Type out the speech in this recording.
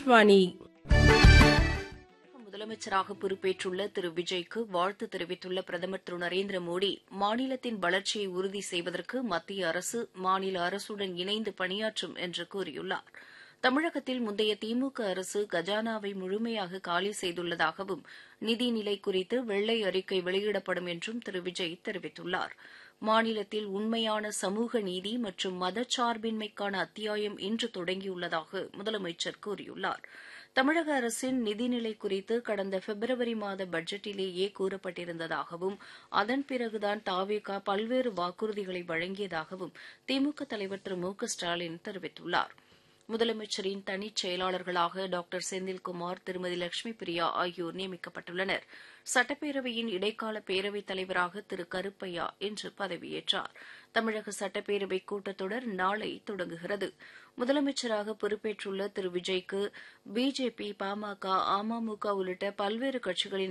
ஆகாஷ்வாணி முதலமைச்சராக பொறுப்பேற்றுள்ள திரு விஜய்க்கு வாழ்த்து தெரிவித்துள்ள பிரதமர் திரு நரேந்திர மோடி மாநிலத்தின் வளர்ச்சியை உறுதி செய்வதற்கு மத்திய அரசு மாநில அரசுடன் இணைந்து பணியாற்றும் என்று கூறியுள்ளார் தமிழகத்தில் முந்தைய திமுக அரசு கஜானாவை முழுமையாக காலி செய்துள்ளதாகவும் நிதிநிலை குறித்து வெள்ளை அறிக்கை வெளியிடப்படும் என்றும் திரு விஜய் தெரிவித்துள்ளார் மாநிலத்தில் உண்மையான சமூக நீதி மற்றும் மதச்சார்பின்மைக்கான அத்தியாயம் இன்று தொடங்கியுள்ளதாக முதலமைச்சர் கூறியுள்ளார் தமிழக அரசின் நிதிநிலை குறித்து கடந்த பிப்ரவரி மாத பட்ஜெட்டிலேயே கூறப்பட்டிருந்ததாகவும் அதன் பிறகுதான் தாவேகா பல்வேறு வாக்குறுதிகளை வழங்கியதாகவும் திமுக தலைவர் திரு மு க ஸ்டாலின் தெரிவித்துள்ளார் முதலமைச்சரின் தனிச் செயலாளர்களாக டாக்டர் செந்தில்குமார் திருமதி லட்சுமி பிரியா ஆகியோர் நியமிக்கப்பட்டுள்ளனர் சட்டப்பேரவையின் இடைக்கால பேரவைத் தலைவராக திரு கருப்பையா இன்று பதவியேற்றார் தமிழக சட்டப்பேரவை கூட்டத்தொடர் நாளை தொடங்குகிறது முதலமைச்சராக பொறுப்பேற்றுள்ள திரு விஜய்க்கு பிஜேபி பாமக அமமுக உள்ளிட்ட பல்வேறு கட்சிகளின்